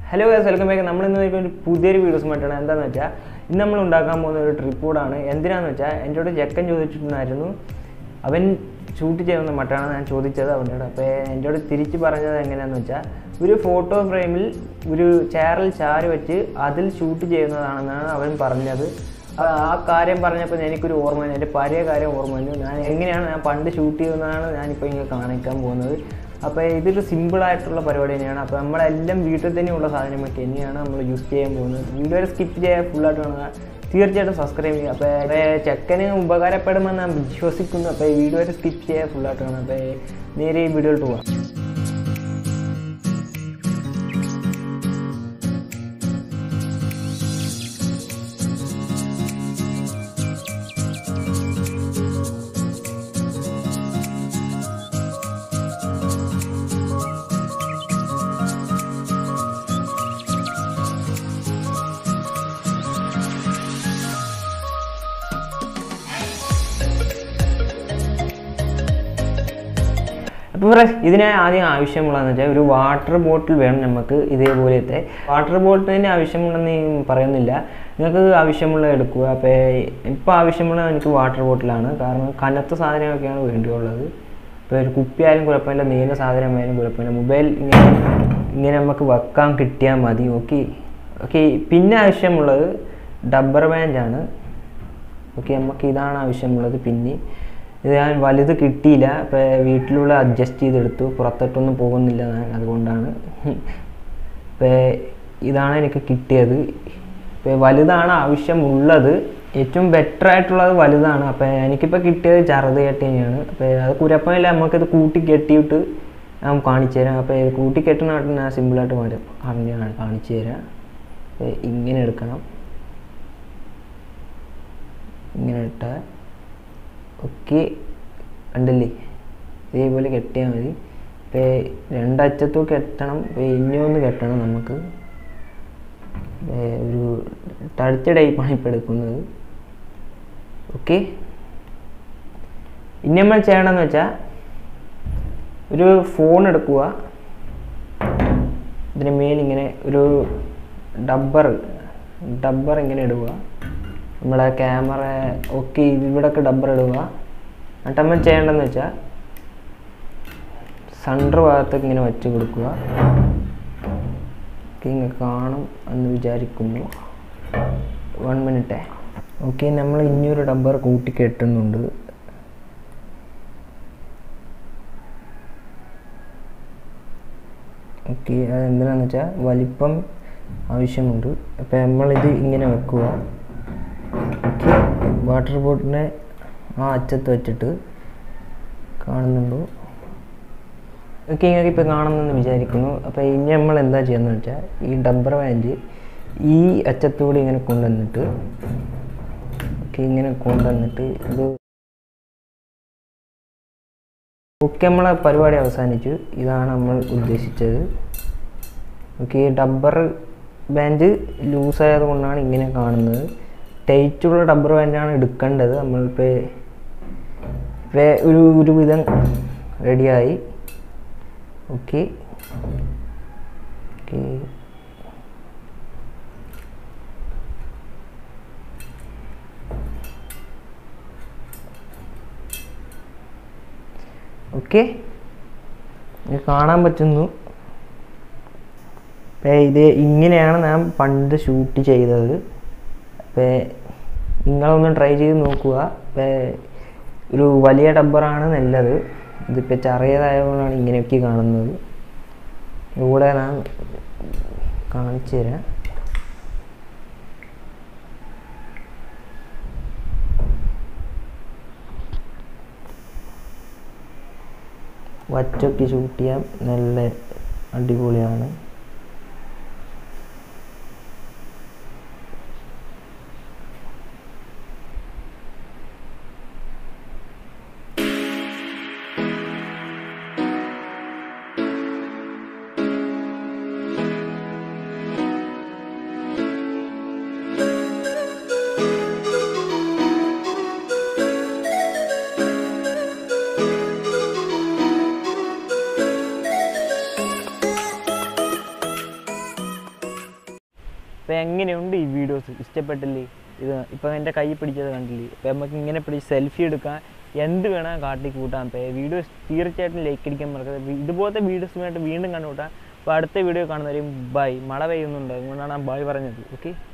hello guys welcome back നമ്മൾ ഇന്ന് ഒരു പുതിയൊരു വീഡിയോസുമായിട്ടാണ് എന്താണെന്ന് വെച്ചാൽ ഇന്ന് നമ്മൾ ഉണ്ടാക്കാൻ പോകുന്ന ഒരു ട്രിപ്പ് കൂടാണ് എന്തിനാന്ന് വെച്ചാൽ എന്നോട് ചെക്കൻ ചോദിച്ചിട്ടുണ്ടായിരുന്നു അവൻ ഷൂട്ട് ചെയ്യുന്ന മട്ടാണ് ഞാൻ ചോദിച്ചത് അവനോട് അപ്പോൾ എന്നോട് തിരിച്ച് പറഞ്ഞത് എങ്ങനെയാണെന്ന് വെച്ചാൽ ഒരു ഫോട്ടോ ഫ്രെയിമിൽ ഒരു ചെയറിൽ ചാരി വെച്ച് അതിൽ ഷൂട്ട് ചെയ്യുന്നതാണെന്നാണ് അവൻ പറഞ്ഞത് ആ ആ കാര്യം പറഞ്ഞപ്പോൾ എനിക്കൊരു ഓർമ്മ വന്നു എൻ്റെ പഴയ കാര്യം ഓർമ്മ വന്നു ഞാൻ എങ്ങനെയാണ് ഞാൻ പണ്ട് ഷൂട്ട് ചെയ്യുന്നതാണ് ഞാനിപ്പോൾ ഇങ്ങനെ കാണിക്കാൻ പോകുന്നത് അപ്പോൾ ഇതൊരു സിമ്പിൾ ആയിട്ടുള്ള പരിപാടി തന്നെയാണ് അപ്പോൾ നമ്മളെല്ലാം വീട്ടിൽ തന്നെയുള്ള സാധനമൊക്കെ തന്നെയാണ് നമ്മൾ യൂസ് ചെയ്യാൻ പോകുന്നത് വീഡിയോ വരെ സ്കിപ്പ് ചെയ്യാൻ ഫുള്ളായിട്ട് കാണുക തീർച്ചയായിട്ടും സബ്സ്ക്രൈബ് ചെയ്യുക അപ്പോൾ ചെക്കന് ഉപകാരപ്പെടുമെന്ന് ഞാൻ വിശ്വസിക്കുന്നു അപ്പോൾ ഈ വീഡിയോ വരെ സ്കിപ്പ് ചെയ്യാൻ ഫുള്ളായിട്ട് കാണുക അപ്പോൾ നേരെ ഈ വീഡിയോയിലോട്ട് പോകാം അപ്പോൾ ഫ്രണ്ട്സ് ഇതിന് ആദ്യം ആവശ്യമുള്ളതെന്ന് വെച്ചാൽ ഒരു വാട്ടർ ബോട്ടിൽ വേണം നമുക്ക് ഇതേപോലത്തെ വാട്ടർ ബോട്ടിലിന് ആവശ്യമുണ്ടെന്ന് ഞാൻ പറയുന്നില്ല നിങ്ങൾക്ക് ആവശ്യമുള്ള എടുക്കുക അപ്പോൾ ഇപ്പോൾ ആവശ്യമുള്ള എനിക്ക് വാട്ടർ ബോട്ടിലാണ് കാരണം കനത്ത സാധനമൊക്കെയാണ് വേണ്ടിയുള്ളത് ഇപ്പോൾ ഒരു കുപ്പിയായാലും കുഴപ്പമില്ല നീല സാധനമായാലും കുഴപ്പമില്ല മൊബൈൽ ഇങ്ങനെ ഇങ്ങനെ നമുക്ക് വെക്കാൻ കിട്ടിയാൽ മതി ഓക്കെ ഓക്കെ പിന്നെ ആവശ്യമുള്ളത് ഡബ്ബർ ബാൻഡാണ് ഓക്കെ നമുക്ക് ഇതാണ് ആവശ്യമുള്ളത് പിന്നെ ഇത് ഞാൻ വലുത് കിട്ടിയില്ല ഇപ്പോൾ വീട്ടിലുള്ള അഡ്ജസ്റ്റ് ചെയ്തെടുത്തു പുറത്തോട്ടൊന്നും പോകുന്നില്ല ഞാൻ അതുകൊണ്ടാണ് ഇപ്പോൾ ഇതാണ് എനിക്ക് കിട്ടിയത് ഇപ്പോൾ വലുതാണ് ആവശ്യമുള്ളത് ഏറ്റവും ബെറ്റർ ആയിട്ടുള്ളത് വലുതാണ് അപ്പോൾ എനിക്കിപ്പോൾ കിട്ടിയത് ചെറുത് കെട്ടി തന്നെയാണ് അപ്പോൾ അത് കുഴപ്പമില്ല നമുക്കിത് കൂട്ടി കെട്ടിയിട്ട് ഞാൻ കാണിച്ചു തരാം അപ്പോൾ ഇത് കൂട്ടി കെട്ടുന്നതായിട്ട് ഞാൻ സിമ്പിളായിട്ട് വരും അറിഞ്ഞാണ് കാണിച്ചു തരാം അപ്പോൾ ഇങ്ങനെ എടുക്കണം ഇങ്ങനെ ഇട്ടാൽ ഓക്കെ കണ്ടില്ലേ ഇതേപോലെ കെട്ടിയാൽ മതി ഇപ്പോൾ രണ്ടറ്റത്തും കെട്ടണം ഇപ്പോൾ ഇനിയൊന്ന് കെട്ടണം നമുക്ക് ഒരു തടിച്ച ടൈപ്പാണ് ഇപ്പോൾ എടുക്കുന്നത് ഓക്കെ ഇനി നമ്മൾ ചെയ്യണമെന്ന് വെച്ചാൽ ഒരു ഫോൺ എടുക്കുക ഇതിന് മേലിങ്ങനെ ഒരു ഡബ്ബർ ഡബ്ബർ ഇങ്ങനെ ഇടുക നമ്മളെ ക്യാമറ ഒക്കെ ഇവിടെയൊക്കെ ഡബ്ബർ ഇടുക എന്നിട്ട് നമ്മൾ ചെയ്യേണ്ടതെന്ന് വെച്ചാൽ സെൻറ്റർ ഭാഗത്തേക്ക് ഇങ്ങനെ വെച്ച് കൊടുക്കുക ഇങ്ങനെ കാണും എന്ന് വിചാരിക്കുന്നു വൺ മിനിറ്റേ ഓക്കെ നമ്മൾ ഇനിയൊരു ഡബ്ബർ കൂട്ടി കെട്ടുന്നുണ്ട് ഓക്കെ അതെന്തിനാന്ന് വെച്ചാൽ വലിപ്പം ആവശ്യമുണ്ട് അപ്പോൾ നമ്മളിത് ഇങ്ങനെ വെക്കുക ഓക്കെ വാട്ടർ ബോട്ടിനെ ആ അറ്റത്ത് വെച്ചിട്ട് കാണുന്നുണ്ടോ ഓക്കെ നിങ്ങൾക്ക് ഇപ്പോൾ കാണുന്നെന്ന് വിചാരിക്കുന്നു അപ്പോൾ ഇനി നമ്മൾ എന്താ ചെയ്യുന്നത് വെച്ചാൽ ഈ ഡബ്ബർ ബാൻഡ് ഈ അറ്റത്തൂടെ ഇങ്ങനെ കൊണ്ടുവന്നിട്ട് ഓക്കെ ഇങ്ങനെ കൊണ്ടുവന്നിട്ട് ഇത് ഓക്കെ നമ്മളെ പരിപാടി അവസാനിച്ചു ഇതാണ് നമ്മൾ ഉദ്ദേശിച്ചത് ഓക്കെ ഡബ്ബർ ബാൻഡ് ലൂസായത് കൊണ്ടാണ് ഇങ്ങനെ കാണുന്നത് ടൈറ്റുള്ള ഡബ്ബർ ബാൻഡാണ് എടുക്കേണ്ടത് നമ്മളിപ്പോൾ ഇപ്പോൾ ഒരു ഒരുവിധം റെഡിയായി ഓക്കെ ഓക്കെ ഓക്കെ കാണാൻ പറ്റുന്നു ഇത് ഇങ്ങനെയാണ് ഞാൻ പണ്ട് ഷൂട്ട് ചെയ്തത് അപ്പോൾ നിങ്ങളൊന്ന് ട്രൈ ചെയ്ത് നോക്കുക ഒരു വലിയ ഡബ്ബറാണ് നല്ലത് ഇതിപ്പോൾ ചെറിയതായതുകൊണ്ടാണ് ഇങ്ങനെയൊക്കെ കാണുന്നത് ഇവിടെ ഞാൻ കാണിച്ചു തരാം വച്ചൊക്കെ ഷൂട്ട് ചെയ്യാൻ നല്ല അടിപൊളിയാണ് അപ്പോൾ എങ്ങനെയുണ്ട് ഈ വീഡിയോസ് ഇഷ്ടപ്പെട്ടില്ലേ ഇത് ഇപ്പോൾ എൻ്റെ കൈ പിടിച്ചത് കണ്ടില്ലേ അപ്പോൾ നമുക്ക് ഇങ്ങനെ പിടിച്ച് സെൽഫി എടുക്കാൻ എന്ത് വേണം കാട്ടി കൂട്ടാം അപ്പോൾ വീഡിയോസ് തീർച്ചയായിട്ടും ലൈക്ക് അടിക്കാൻ മറക്കരുത് ഇതുപോലത്തെ വീഡിയോസുമായിട്ട് വീണ്ടും കണ്ടുകൂട്ടാം അപ്പോൾ അടുത്ത വീഡിയോ കാണുന്നവരെയും ബൈ മഴ പെയ്യുന്നുണ്ട് അതുകൊണ്ടാണ് ബൈ പറഞ്ഞത് ഓക്കെ